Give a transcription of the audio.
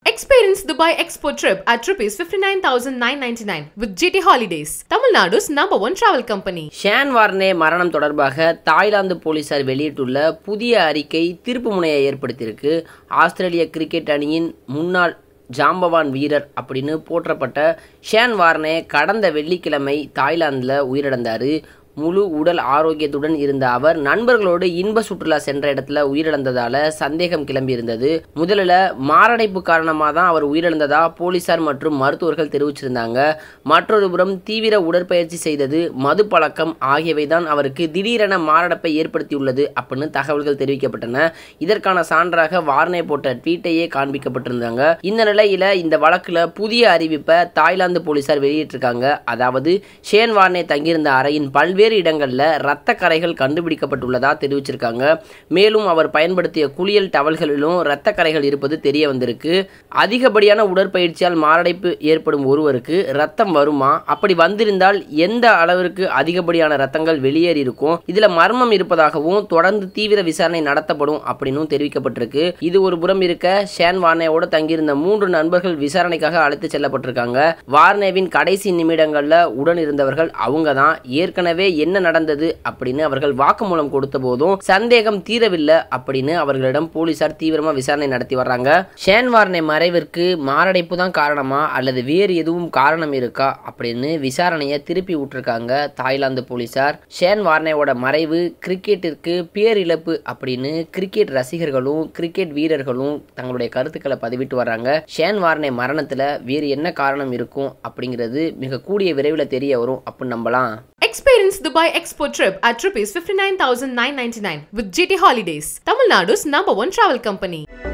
Experience Dubai Expo trip at rupees 59,999 with GT Holidays, Tamil Nadu's number one travel company. Shane Warne மரணம் தொடர்பாக Thailand போலீசார் வெளியிட்டுள்ள புதிய அறிக்கை திருப்பு முனையை ஏற்படுத்தியிருக்கு ஆஸ்திரேலிய கிரிக்கெட் அணியின் முன்னாள் ஜாம்பவான் வீரர் அப்படின்னு போற்றப்பட்ட ஷேன் வார்னே கடந்த வெள்ளிக்கிழமை தாய்லாந்தில் உயிரிழந்தார் முழு உடல் ஆரோக்கியத்துடன் இருந்த அவர் நண்பர்களோடு இன்ப சுற்றுலா சென்ற இடத்துல உயிரிழந்ததால சந்தேகம் கிளம்பி இருந்தது முதலில் மாரடைப்பு காரணமாக தான் அவர் உயிரிழந்ததா போலீசார் மற்றும் மருத்துவர்கள் தெரிவிச்சிருந்தாங்க மற்றொரு புறம் தீவிர உடற்பயிற்சி செய்தது மது பழக்கம் ஆகியவை தான் அவருக்கு திடீரென மாரடைப்பை ஏற்படுத்தியுள்ளது அப்படின்னு தகவல்கள் தெரிவிக்கப்பட்டன இதற்கான சான்றாக வார்னே போட்ட ட்வீட்டையே காண்பிக்கப்பட்டிருந்தாங்க இந்த நிலையில இந்த வழக்குல புதிய அறிவிப்பை தாய்லாந்து போலீசார் வெளியிட்டிருக்காங்க அதாவது ஷேன் வார்னே தங்கியிருந்த அறையின் பல்வேறு இடங்கள்ல இரத்த கரைகள் கண்டுபிடிக்கப்பட்டுள்ளதா தெரிவிச்சிருக்காங்க மேலும் அவர் பயன்படுத்திய குளியல் டவல்களிலும் இரத்த கரைகள் இருப்பது தெரிய வந்திருக்கு அதிகப்படியான உடற்பயிற்சியால் மாரடைப்பு ஏற்படும் ஒருவருக்கு ரத்தம் வருமா அப்படி வந்திருந்தால் எந்த அளவிற்கு அதிகப்படியான ரத்தங்கள் வெளியேறி இருக்கும் இதுல மர்மம் இருப்பதாகவும் தொடர்ந்து தீவிர விசாரணை நடத்தப்படும் அப்படின்னும் தெரிவிக்கப்பட்டிருக்கு இது ஒரு புறம் இருக்க ஷேன் வார்னேவோட தங்கியிருந்த மூன்று நண்பர்கள் விசாரணைக்காக அழைத்து செல்லப்பட்டிருக்காங்க வார்னேவின் கடைசி நிமிடங்கள்ல உடன் இருந்தவர்கள் அவங்க தான் ஏற்கனவே என்ன நடந்தது அப்படின்னு அவர்கள் வாக்குமூலம் கொடுத்த போதும் சந்தேகம் தீரவில்லை அப்படின்னு அவர்களிடம் போலீசார் தீவிரமா விசாரணை நடத்தி வர்றாங்க ஷேன் வார்னே மறைவிற்கு மாரடைப்பு தான் காரணமா அல்லது வேறு எதுவும் காரணம் இருக்கா அப்படின்னு விசாரணையை திருப்பி விட்டுருக்காங்க தாய்லாந்து போலீசார் ஷேன் வார்னேவோட மறைவு கிரிக்கெட்டிற்கு பேரிழப்பு அப்படின்னு கிரிக்கெட் ரசிகர்களும் கிரிக்கெட் வீரர்களும் தங்களுடைய கருத்துக்களை பதிவிட்டு வர்றாங்க ஷேன் வார்னே மரணத்துல வேறு என்ன காரணம் இருக்கும் அப்படிங்கிறது மிக கூடிய விரைவில் தெரிய வரும் அப்படின்னு நம்பலாம் Experience Dubai Expo trip at rupees 59,999 with GT Holidays, Tamil Nadu's number one travel company.